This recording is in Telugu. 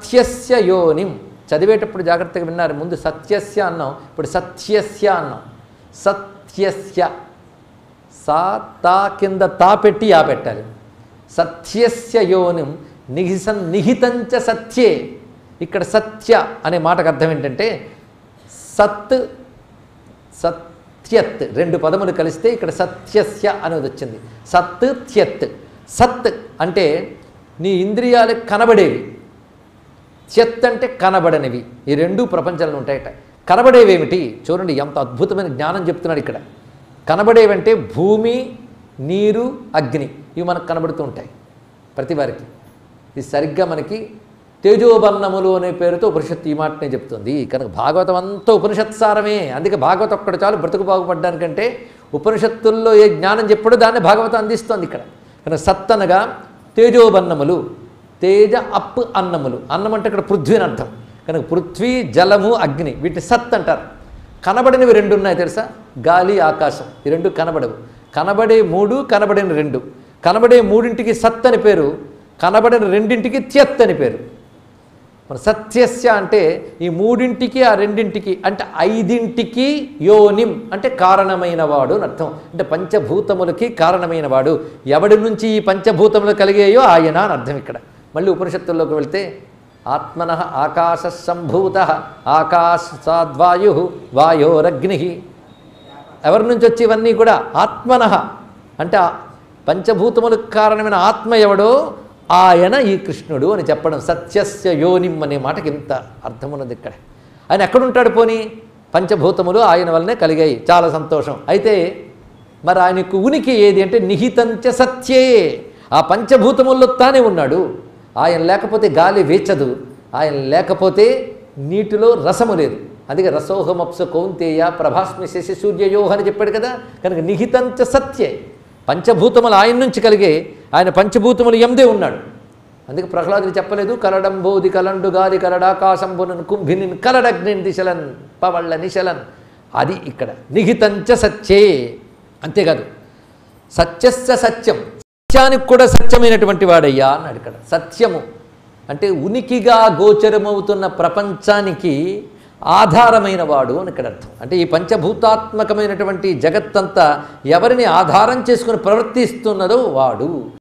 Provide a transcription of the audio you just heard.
సత్యస్య యోనిం చదివేటప్పుడు జాగ్రత్తగా విన్నారు ముందు సత్యస్య అన్నాం ఇప్పుడు సత్యస్య అన్నాం సత్యస్య సా తా కింద తా పెట్టి యా పెట్టాలి సత్యస్య యోనిం నిహిసం నిహితంచ సత్యే ఇక్కడ సత్య అనే మాటకు అర్థం ఏంటంటే సత్ సత్యత్ రెండు పదములు కలిస్తే ఇక్కడ సత్యస్య అనేది వచ్చింది సత్ త్యత్ సత్ అంటే నీ ఇంద్రియాలకు కనబడేవి త్యత్ అంటే కనబడనివి ఈ రెండు ప్రపంచంలో ఉంటాయట కనబడేవేమిటి చూడండి ఎంత అద్భుతమైన జ్ఞానం చెప్తున్నాడు ఇక్కడ కనబడేవంటే భూమి నీరు అగ్ని ఇవి మనకు కనబడుతూ ఉంటాయి ప్రతి వారికి ఇది సరిగ్గా మనకి తేజోబన్నములు అనే పేరుతో ఉపనిషత్తు ఈ మాటనే చెప్తుంది కనుక భాగవతం అంతా ఉపనిషత్సారమే అందుకే భాగవతం ఒక్కడు చాలు బ్రతుకు బాగుపడ్డానికంటే ఉపనిషత్తుల్లో ఏ జ్ఞానం చెప్పాడో దాన్ని భాగవతం అందిస్తోంది ఇక్కడ కనుక సత్ అనగా తేజోబన్నములు తేజ అప్ అన్నములు అన్నం అంటే ఇక్కడ పృథ్వీ అని అర్థం కనుక పృథ్వీ జలము అగ్ని వీటిని సత్ అంటారు కనబడినవి రెండు ఉన్నాయి తెలుసా గాలి ఆకాశం ఈ రెండు కనబడవు కనబడే మూడు కనబడిన రెండు కనబడే మూడింటికి సత్ అని పేరు కనబడిన రెండింటికి త్యత్ అని పేరు మన సత్యస్య అంటే ఈ మూడింటికి ఆ రెండింటికి అంటే ఐదింటికి యోనిం అంటే కారణమైన వాడు అని అర్థం అంటే పంచభూతములకి కారణమైన వాడు ఎవడి నుంచి ఈ పంచభూతములు కలిగాయో ఆయన అని అర్థం ఇక్కడ మళ్ళీ ఉపనిషత్తుల్లోకి వెళ్తే ఆత్మన ఆకాశ సంభూత ఆకాశాద్వాయు వాయోరగ్ని ఎవరి నుంచి వచ్చి ఇవన్నీ కూడా ఆత్మన అంటే ఆ పంచభూతములకు కారణమైన ఆత్మ ఎవడో ఆయన ఈ కృష్ణుడు అని చెప్పడం సత్యస్య యోనిం అనే మాటకి ఇంత అర్థం ఉన్నది ఇక్కడ ఆయన ఎక్కడుంటాడు పోని పంచభూతములు ఆయన వల్లనే కలిగాయి చాలా సంతోషం అయితే మరి ఆయనకు ఉనికి ఏది అంటే నిహితంచ సత్యే ఆ పంచభూతముల్లో తానే ఉన్నాడు ఆయన లేకపోతే గాలి వేచదు ఆయన లేకపోతే నీటిలో రసము లేదు అందుకే రసోహమప్స కౌంతేయ ప్రభాస్మి శశి సూర్యయోహ అని చెప్పాడు కదా కనుక నిహితంచ సత్యే పంచభూతములు ఆయన నుంచి కలిగే ఆయన పంచభూతములు ఎందే ఉన్నాడు అందుకే ప్రహ్లాదుడు చెప్పలేదు కలడంబోది కలండు గాలి కలడాకాశంబునన్ కుంభినిన్ కలడగ్నిన్ దిశలన్ పవళ్ళ నిశలన్ అది ఇక్కడ నిహితంచ సత్యే అంతేకాదు సత్యస్య సత్యం సత్యానికి కూడా సత్యమైనటువంటి వాడయ్యా అన్నాడు ఇక్కడ సత్యము అంటే ఉనికిగా గోచరమవుతున్న ప్రపంచానికి ఆధారమైన వాడు అని ఇక్కడ అర్థం అంటే ఈ పంచభూతాత్మకమైనటువంటి జగత్తంతా ఎవరిని ఆధారం చేసుకుని ప్రవర్తిస్తున్నదో వాడు